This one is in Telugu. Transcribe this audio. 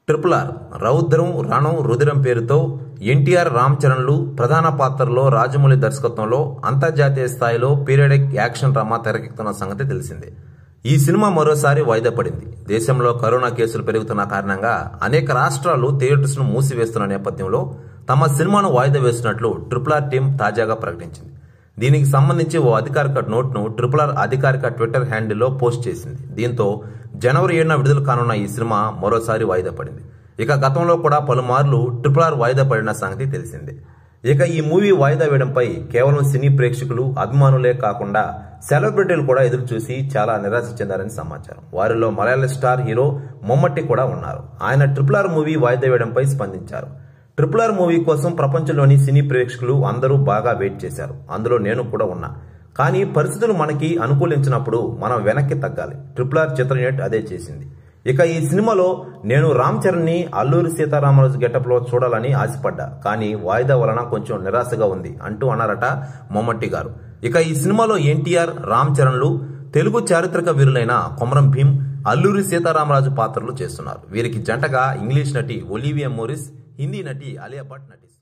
ట్రిపుల్ ఆర్ రౌద్రం రణం రుదిరం పేరుతో ఎన్టీఆర్ రామ్ చరణ్లు ప్రధాన పాత్రలో రాజమౌళి దర్శకత్వంలో అంతర్జాతీయ స్థాయిలో పీరియడిక్ యాక్షన్ డ్రామా తెరకెక్కుతున్న సంగతి తెలిసిందే ఈ సినిమా మరోసారి వాయిదా పడింది దేశంలో కరోనా కేసులు పెరుగుతున్న కారణంగా అనేక రాష్ట్రాలు థియేటర్స్ ను మూసివేస్తున్న నేపథ్యంలో తమ సినిమాను వాయిదా వేస్తున్నట్లు ట్రిపుల్ ఆర్ టీం తాజాగా ప్రకటించింది దీనికి సంబంధించి ఓ అధికారిక నోట్ను ట్రిపుల్ ఆర్ అధికారిక ట్విట్టర్ హ్యాండిల్లో పోస్ట్ చేసింది దీంతో జనవరి ఏడున విడుదల కానున్న ఈ సినిమా మరోసారి వాయిదా పడింది ఇక గతంలో కూడా పలుమార్లు ట్రిపుల్ ఆర్ వాయిదా పడిన సంగతి తెలిసిందే ఇక ఈ మూవీ వాయిదా వేయడంపై కేవలం సినీ ప్రేక్షకులు అభిమానులే కాకుండా సెలబ్రిటీలు కూడా ఎదురు చూసి చాలా నిరాశ చెందారని సమాచారం వారిలో మలయాళ స్టార్ హీరో మొమ్మట్టి కూడా ఉన్నారు ఆయన ట్రిపుల్ ఆర్ మూవీ వాయిదా వేయడంపై స్పందించారు ట్రిపుల్ ఆర్ మూవీ కోసం ప్రపంచంలోని సినీ ప్రేక్షకులు అందరూ బాగా వెయిట్ చేశారు అందులో నేను కూడా ఉన్నా కానీ పరిస్థితులు మనకి అనుకూలించినప్పుడు మనం వెనక్కి తగ్గాలి ట్రిపుల్ ఆర్ చిత్ర యూనిట్ అదే చేసింది ఇక ఈ సినిమాలో నేను రామ్ చరణ్ ని అల్లూరి సీతారామరాజు గెటప్ లో చూడాలని ఆశపడ్డా కానీ వాయిదా వలన కొంచెం నిరాశగా ఉంది అంటూ అన్నారట మొమ్మట్టి గారు ఇక ఈ సినిమాలో ఎన్టీఆర్ రామ్ చరణ్లు తెలుగు చారిత్రక వీరులైన కొమరం భీం అల్లూరి సీతారామరాజు పాత్రలు చేస్తున్నారు వీరికి జంటగా ఇంగ్లీష్ నటి ఒలివియా మోరిస్ హిందీ నటి అలియా భట్ నటిస్తారు